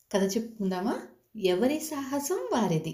కథ చెప్పుకుందామా ఎవరి సాహసం వారిది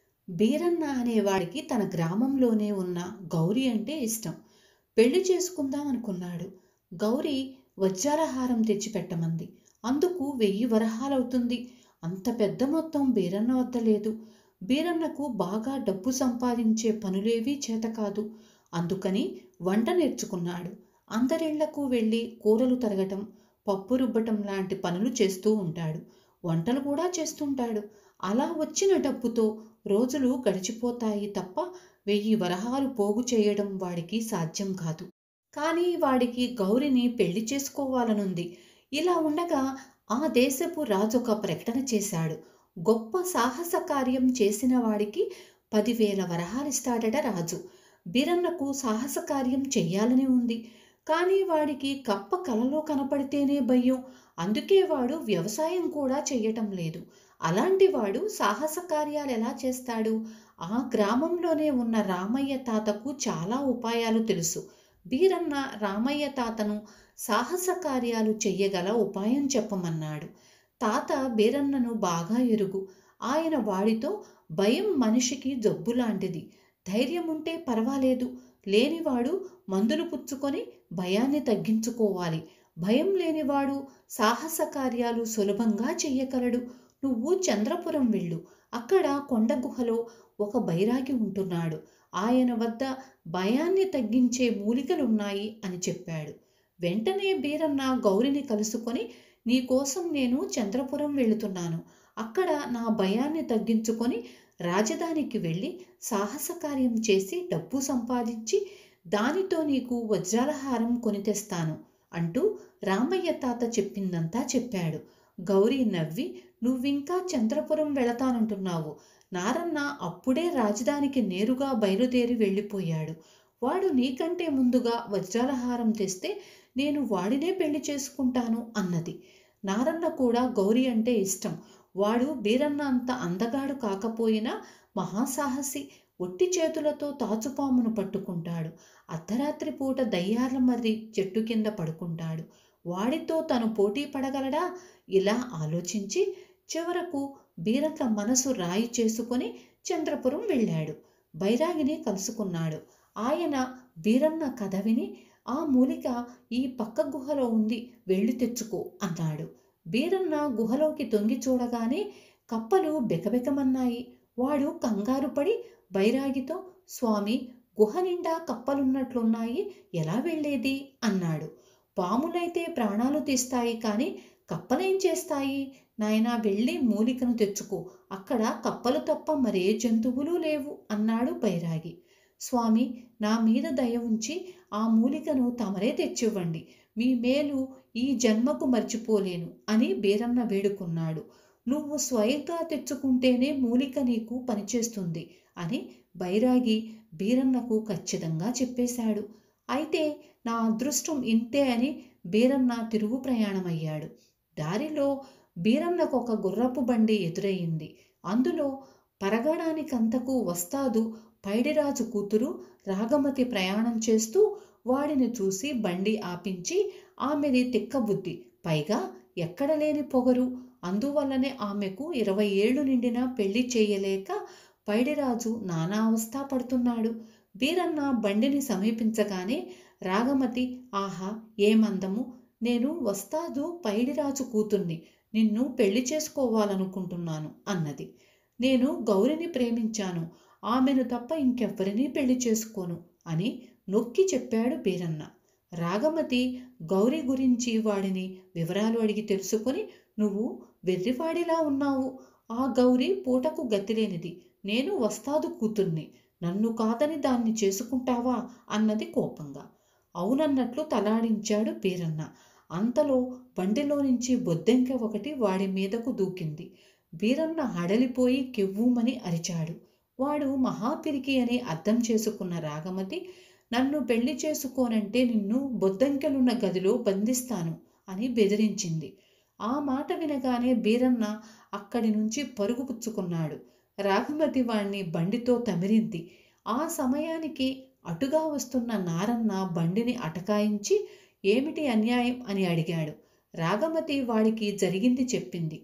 బీరన్న అనేవాడికి తన గ్రామంలోనే ఉన్న గౌరీ అంటే ఇష్టం పెళ్లి చేసుకుందాం అనుకున్నాడు గౌరీ వజ్రాలహారం తెచ్చిపెట్టమంది అందుకు వెయ్యి వరహాలవుతుంది అంత పెద్ద మొత్తం బీరన్న వద్ద లేదు బీరన్నకు బాగా డబ్బు సంపాదించే పనులేవీ చేత కాదు అందుకని వంట నేర్చుకున్నాడు అందరిళ్లకు వెళ్ళి కూరలు తరగటం పప్పు రుబ్బటం లాంటి పనులు చేస్తూ ఉంటాడు వంటలు కూడా చేస్తుంటాడు అలా వచ్చిన డబ్బుతో రోజులు గడిచిపోతాయి తప్ప వెయ్యి వరహాలు పోగు చేయడం వాడికి సాధ్యం కాదు కానీ వాడికి గౌరిని పెళ్లి చేసుకోవాలనుంది ఇలా ఉండగా ఆ దేశపు రాజు ఒక ప్రకటన చేశాడు గొప్ప సాహస కార్యం చేసిన వాడికి పదివేల వరహాలిస్తాడట రాజు బీరన్నకు సాహస కార్యం చెయ్యాలని ఉంది కానీ వాడికి కప్ప కలలో కనపడితేనే భయం అందుకే వాడు వ్యవసాయం కూడా చెయ్యటం లేదు అలాంటి వాడు సాహస కార్యాలు ఎలా చేస్తాడు ఆ గ్రామంలోనే ఉన్న రామయ్య తాతకు చాలా ఉపాయాలు తెలుసు బీరన్న రామయ్య తాతను సాహస కార్యాలు చెయ్యగల ఉపాయం చెప్పమన్నాడు తాత బీరన్నను బాగా ఎరుగు ఆయన వాడితో భయం మనిషికి జబ్బు లాంటిది ధైర్యం ఉంటే పర్వాలేదు లేనివాడు మందులు పుచ్చుకొని భయాన్ని తగ్గించుకోవాలి భయం లేనివాడు సాహస కార్యాలు సులభంగా చెయ్యగలడు నువ్వు చంద్రపురం వెళ్ళు అక్కడ కొండ గుహలో ఒక బైరాగి ఉంటున్నాడు ఆయన వద్ద భయాన్ని తగ్గించే మూలికలున్నాయి అని చెప్పాడు వెంటనే బీరన్న గౌరిని కలుసుకొని నీకోసం నేను చంద్రపురం వెళుతున్నాను అక్కడ నా భయాన్ని తగ్గించుకొని రాజధానికి వెళ్ళి సాహస కార్యం చేసి డబ్బు సంపాదించి దానితో నీకు వజ్రాలహారం కొని తెస్తాను అంటూ రామయ్య తాత చెప్పిందంతా చెప్పాడు గౌరీ నవ్వి నువ్వింకా చంద్రపురం వెళతానంటున్నావు నారన్న అప్పుడే రాజధానికి నేరుగా బయలుదేరి వెళ్ళిపోయాడు వాడు నీకంటే ముందుగా వజ్రాలహారం తెస్తే నేను వాడినే పెళ్లి చేసుకుంటాను అన్నది నారన్న కూడా గౌరీ అంటే ఇష్టం వాడు బీరన్న అంత అందగాడు కాకపోయినా మహాసాహసి ఒట్టి చేతులతో తాచుపామును పట్టుకుంటాడు అర్ధరాత్రి పూట దయ్యాల మర్రి చెట్టు కింద పడుకుంటాడు వాడితో తను పోటీ పడగలడా ఇలా ఆలోచించి చివరకు బీరన్న మనసు రాయి చేసుకొని చంద్రపురం వెళ్ళాడు బైరాగిని కలుసుకున్నాడు ఆయన బీరన్న కథ విని ఆ మూలిక ఈ పక్క గుహలో ఉంది వెళ్ళి తెచ్చుకో అన్నాడు బీరన్న గుహలోకి తొంగి చూడగానే కప్పలు బెకబెకమన్నాయి వాడు కంగారు పడి బైరాగితో స్వామి గుహ నిండా కప్పలున్నట్లున్నాయి ఎలా వెళ్ళేది అన్నాడు పాములైతే ప్రాణాలు తీస్తాయి కానీ కప్పలేం చేస్తాయి నాయనా వెళ్ళి మూలికను తెచ్చుకో అక్కడ కప్పలు తప్ప మరే జంతువులు లేవు అన్నాడు బైరాగి స్వామి నా మీద దయ ఉంచి ఆ మూలికను తమరే తెచ్చివ్వండి మీ మేలు ఈ జన్మకు మర్చిపోలేను అని బీరన్న వేడుకున్నాడు నువ్వు స్వయంగా తెచ్చుకుంటేనే మూలిక నీకు పనిచేస్తుంది అని బైరాగి బీరన్నకు ఖచ్చితంగా చెప్పేశాడు అయితే నా అదృష్టం ఇంతే అని బీరన్న తిరుగు ప్రయాణమయ్యాడు దారిలో బీరన్నకు ఒక గుర్రపు బండి ఎదురయ్యింది అందులో పరగడానికంతకు వస్తాదు పైడిరాజు కూతురు రాగమతి ప్రయాణం చేస్తూ వాడిని చూసి బండి ఆపించి ఆమెది తిక్కబుద్ధి పైగా ఎక్కడ లేని పొగరు అందువల్లనే ఆమెకు ఇరవై ఏళ్ళు నిండినా పెళ్లి చేయలేక పైడిరాజు నానా అవస్థ పడుతున్నాడు వీరన్న బండిని సమీపించగానే రాగమతి ఆహా ఏమందము నేను వస్తాదు పైడిరాజు కూతుర్ని నిన్ను పెళ్లి చేసుకోవాలనుకుంటున్నాను అన్నది నేను గౌరిని ప్రేమించాను ఆమెను తప్ప ఇంకెవ్వరినీ పెళ్లి చేసుకోను అని నొక్కి చెప్పాడు బీరన్న రాగమతి గౌరీ గురించి వాడిని వివరాలు అడిగి తెలుసుకొని నువ్వు వెర్రివాడిలా ఉన్నావు ఆ గౌరీ పూటకు గతిలేనిది నేను వస్తాదు కూతుర్ని నన్ను కాదని దాన్ని చేసుకుంటావా అన్నది కోపంగా అవునన్నట్లు తలాడించాడు బీరన్న అంతలో బండిలో నుంచి బొద్దెంక ఒకటి వాడి మీదకు దూకింది బీరన్న హడలిపోయి కెవ్వుమని అరిచాడు వాడు మహాపిరికి అని అర్థం చేసుకున్న రాగమతి నన్ను పెళ్లి చేసుకోనంటే నిన్ను బొద్దంకెలున్న గదిలో బంధిస్తాను అని బెదిరించింది ఆ మాట వినగానే బీరన్న అక్కడి నుంచి పరుగు పుచ్చుకున్నాడు రాగమతి వాణ్ణి బండితో తమిరింది ఆ సమయానికి అటుగా వస్తున్న నారన్న బండిని అటకాయించి ఏమిటి అన్యాయం అని అడిగాడు రాగమతి వాడికి జరిగింది చెప్పింది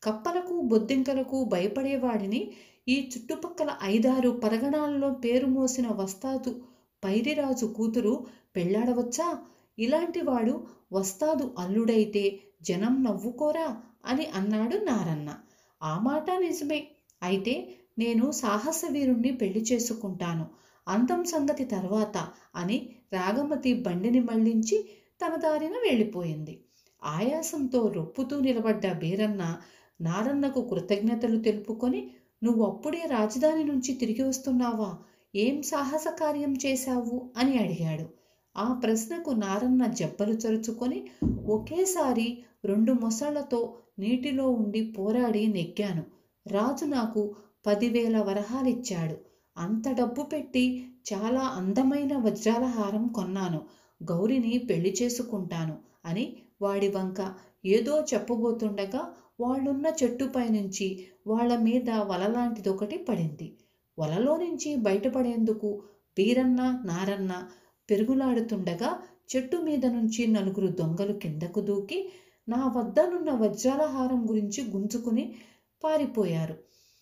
కప్పలకు బొద్దింకలకు భయపడేవాడిని ఈ చుట్టుపక్కల ఐదారు పరగణాలలో పేరు మోసిన వస్తాదు పైరిరాజు కూతురు పెళ్ళాడవచ్చా ఇలాంటి వాడు వస్తాదు అల్లుడైతే జనం నవ్వుకోరా అని అన్నాడు నారన్న ఆ మాట నిజమే అయితే నేను సాహసవీరుణ్ణి పెళ్లి చేసుకుంటాను అంతం సంగతి తర్వాత అని రాగమతి బండిని మళ్లించి తన దారిన వెళ్ళిపోయింది ఆయాసంతో రొప్పుతూ నిలబడ్డ బీరన్న నారన్నకు కృతజ్ఞతలు తెలుపుకొని నువ్వు అప్పుడే రాజధాని నుంచి తిరిగి వస్తున్నావా ఏం సాహస కార్యం చేశావు అని అడిగాడు ఆ ప్రశ్నకు నారన్న జబ్బలు చరుచుకొని ఒకేసారి రెండు మొసళ్లతో నీటిలో ఉండి పోరాడి నెగ్గాను రాజు నాకు పదివేల వరహాలిచ్చాడు అంత డబ్బు పెట్టి చాలా అందమైన వజ్రాల హారం కొన్నాను గౌరిని పెళ్లి చేసుకుంటాను అని వాడి వంక ఏదో చెప్పబోతుండగా వాళ్ళున్న చెట్టుపై నుంచి వాళ్ళ మీద వలలాంటిదొకటి పడింది వలలో నుంచి బయటపడేందుకు బీరన్న నారన్న పెరుగులాడుతుండగా చెట్టు మీద నుంచి నలుగురు దొంగలు కిందకు దూకి నా వద్దనున్న వజ్రాల హారం గురించి గుంజుకుని పారిపోయారు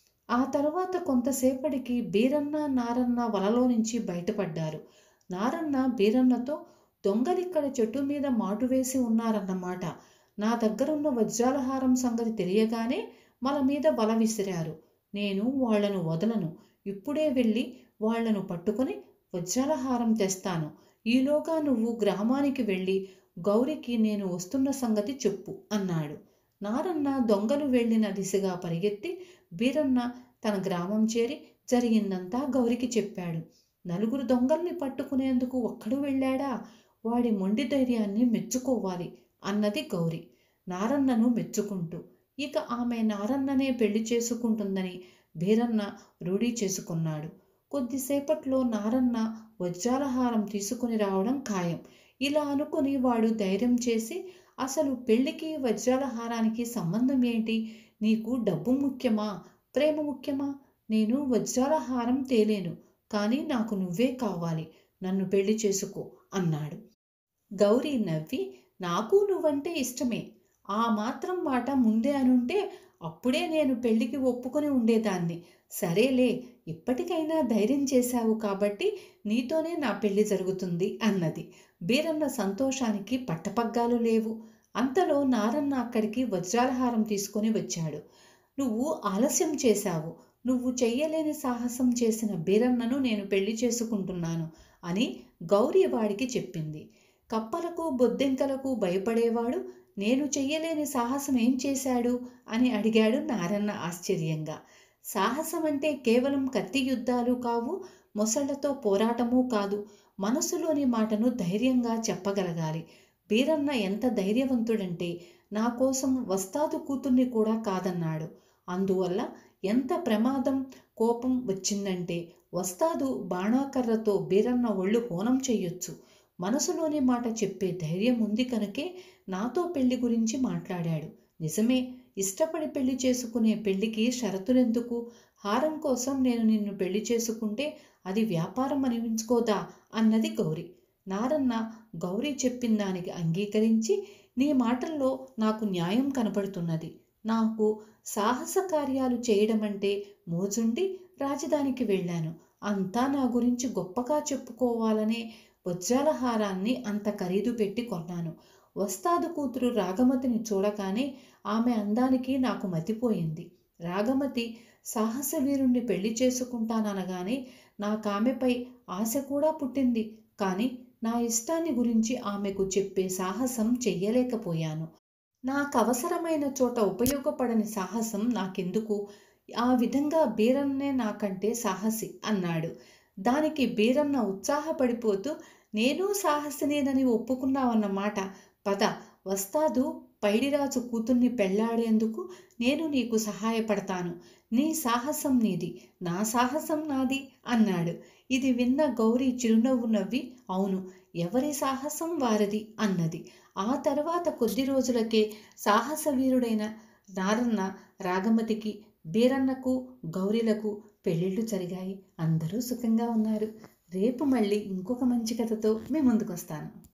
ఆ తర్వాత కొంతసేపటికి బీరన్న నారన్న వలలో నుంచి బయటపడ్డారు నారన్న బీరన్నతో దొంగలిక్కడ చెట్టు మీద మాటు వేసి ఉన్నారన్నమాట నా దగ్గరున్న వజ్రాల హారం సంగతి తెలియగానే మన మీద వల విసిరారు నేను వాళ్లను వదలను ఇప్పుడే వెళ్ళి వాళ్లను పట్టుకొని వజ్రాల హారం తెస్తాను ఈలోగా నువ్వు గ్రామానికి వెళ్ళి గౌరికి నేను వస్తున్న సంగతి చెప్పు అన్నాడు నారన్న దొంగలు వెళ్ళిన దిశగా పరిగెత్తి బీరన్న తన గ్రామం చేరి జరిగిందంతా గౌరికి చెప్పాడు నలుగురు దొంగల్ని పట్టుకునేందుకు ఒక్కడు వెళ్ళాడా వాడి మొండి ధైర్యాన్ని మెచ్చుకోవాలి అన్నది గౌరి నారన్నను మెచ్చుకుంటూ ఇక ఆమె నారన్ననే పెళ్లి చేసుకుంటుందని బీరన్న రూఢీ చేసుకున్నాడు కొద్దిసేపట్లో నారన్న వజ్రాలహారం తీసుకుని రావడం ఖాయం ఇలా అనుకుని వాడు ధైర్యం చేసి అసలు పెళ్లికి వజ్రాలహారానికి సంబంధం ఏంటి నీకు డబ్బు ముఖ్యమా ప్రేమ ముఖ్యమా నేను వజ్రాలహారం తేలేను కానీ నాకు నువ్వే కావాలి నన్ను పెళ్లి చేసుకో అన్నాడు గౌరీ నవ్వి నాకు నువ్వంటే ఇష్టమే ఆ మాత్రం మాట ముందే అనుంటే అప్పుడే నేను పెళ్లికి ఒప్పుకొని ఉండేదాన్ని సరేలే ఇప్పటికైనా ధైర్యం చేశావు కాబట్టి నీతోనే నా పెళ్లి జరుగుతుంది అన్నది బీరన్న సంతోషానికి పట్టపగ్గాలు లేవు అంతలో నారన్న అక్కడికి వజ్రాలహారం తీసుకొని వచ్చాడు నువ్వు ఆలస్యం చేశావు నువ్వు చెయ్యలేని సాహసం చేసిన బీరన్నను నేను పెళ్లి చేసుకుంటున్నాను అని గౌరీ వాడికి చెప్పింది కప్పలకు బొద్దెంకలకు భయపడేవాడు నేను చెయ్యలేని సాహసం ఏం చేశాడు అని అడిగాడు నారన్న ఆశ్చర్యంగా సాహసం అంటే కేవలం కత్తి యుద్ధాలు కావు మొసళ్లతో పోరాటమూ కాదు మనసులోని మాటను ధైర్యంగా చెప్పగలగాలి బీరన్న ఎంత ధైర్యవంతుడంటే నా కోసం వస్తాదు కూతుర్ని కూడా కాదన్నాడు అందువల్ల ఎంత ప్రమాదం కోపం వచ్చిందంటే వస్తాదు బాణాకర్రతో బీరన్న ఒళ్ళు హోనం చెయ్యొచ్చు మనసులోని మాట చెప్పే ధైర్యం ఉంది కనుకే నాతో పెళ్లి గురించి మాట్లాడాడు నిజమే ఇష్టపడి పెళ్లి చేసుకునే పెళ్లికి షరతులెందుకు హారం కోసం నేను నిన్ను పెళ్లి చేసుకుంటే అది వ్యాపారం అనిపించుకోదా అన్నది గౌరి నారన్న గౌరీ చెప్పిన దానికి అంగీకరించి నీ మాటల్లో నాకు న్యాయం కనపడుతున్నది నాకు సాహస కార్యాలు చేయడం అంటే మోజుండి రాజధానికి వెళ్ళాను అంతా నా గురించి గొప్పగా చెప్పుకోవాలనే వజ్రాల హారాన్ని అంత ఖరీదు పెట్టి కొన్నాను వస్తాదు కూతురు రాగమతిని చూడగానే ఆమె అందానికి నాకు మతిపోయింది రాగమతి సాహసవీరుణ్ణి పెళ్లి చేసుకుంటాననగానే నాకామెపై ఆశ కూడా పుట్టింది కానీ నా ఇష్టాన్ని గురించి ఆమెకు చెప్పే సాహసం చెయ్యలేకపోయాను నాకు అవసరమైన చోట ఉపయోగపడని సాహసం నాకెందుకు ఆ విధంగా బీరన్నే నాకంటే సాహసి అన్నాడు దానికి బీరన్న ఉత్సాహపడిపోతూ నేను సాహసినేనని ఒప్పుకున్నావన్నమాట పద వస్తాదు పైడిరాజు కూతుర్ని పెళ్లాడేందుకు నేను నీకు సహాయపడతాను నీ సాహసం నీది నా సాహసం నాది అన్నాడు ఇది విన్న గౌరీ చిరునవ్వు నవ్వి అవును ఎవరి సాహసం వారిది అన్నది ఆ తర్వాత కొద్ది రోజులకే సాహసవీరుడైన నారన్న రాగమతికి బీరన్నకు గౌరీలకు పెళ్ళిళ్ళు జరిగాయి అందరూ సుఖంగా ఉన్నారు రేపు మళ్ళీ ఇంకొక మంచి కథతో మీ ముందుకు వస్తాను